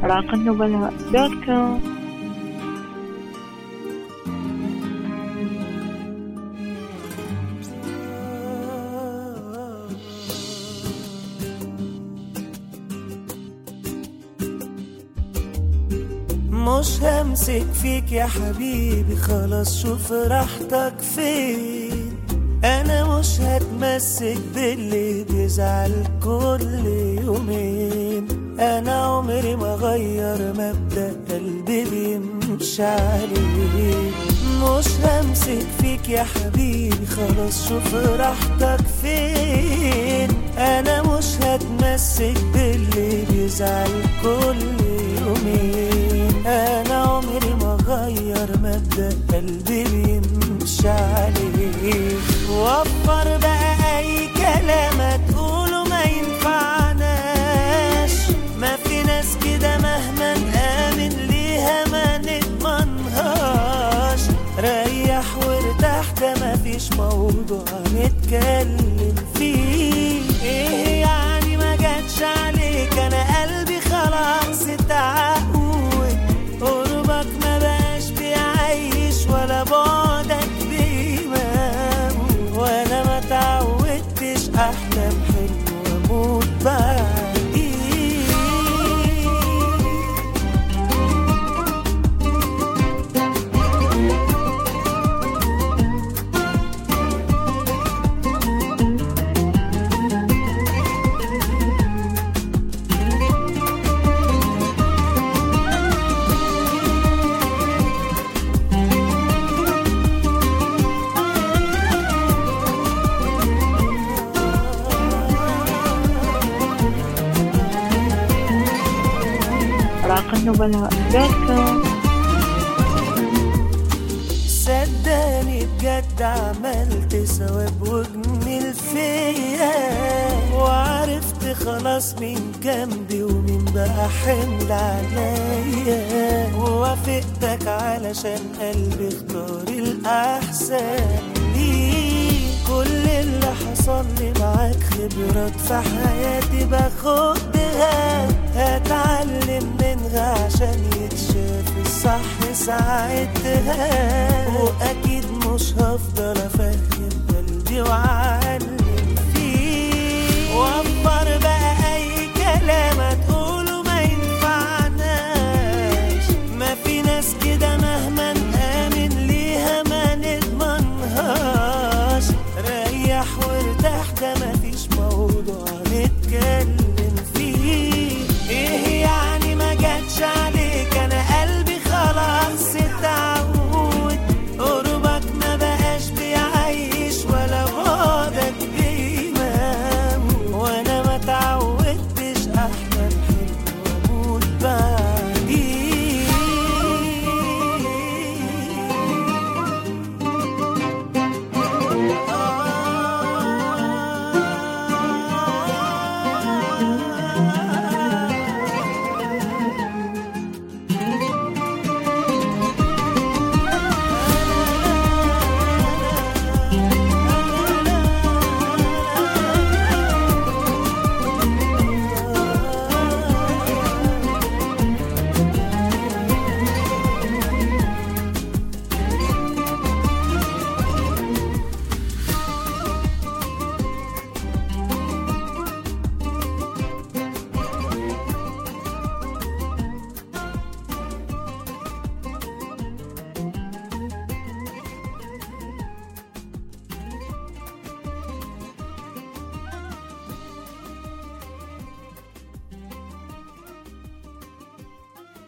أوراق النبلاء دوت كوم مش همسك فيك يا حبيبي خلاص شوف راحتك فين انا مش هتمسك باللي بيزعل كل يومين انا عمري ما غير مبدأ قلبي بيمشي عليه مش همسك فيك يا حبيبي خلاص شوف راحتك فين انا مش هتمسك باللي بيزعل كل يومين انا عمري ما غير مبدأ قلبي بيمشي عليه وفر بقى اي كلام تقوله ما ينفعناش ما في ناس كده مهما نآمن ليها ما نضمنهاش ريح وارتاح ده مفيش موضوع نتكلم فيه ايه يعني ما جاتش عليك انا قلبي خلاص اتعود قربك ما بقاش بيعيش ولا بعدك بيموت وانا ما تعودتش احلم حلو واموت بعديك أوراق النبلاء دوت كوم صدقني بجد عملت ثواب وجميل فيا وعرفت خلاص مين جنبي ومين بقى حمل عليا ووافقتك علشان قلبي اختار الأحسن ليه كل اللي حصل لي معاك خبرات في حياتي باخدها هتعلم منها عشان يتشاف الصح ساعتها واكيد مش هفضل افهم قلبي واعلم فيه وفر بقى اي كلام تقوله ما ينفعناش ما في ناس كده مهما نآمن ليها ما نضمنهاش ريح وارتاح ده مفيش موضوع نتكلم فيه ايه يعني ما جاتش عليك انا قلبي خلاص اتعود قربك ما بقاش بيعيش ولا بعدك بينام وانا ما تعودتش احلم حلو واموت بعديك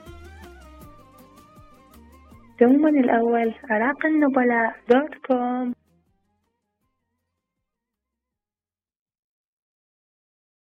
ثم الأول أوراق النبلاء دوت كوم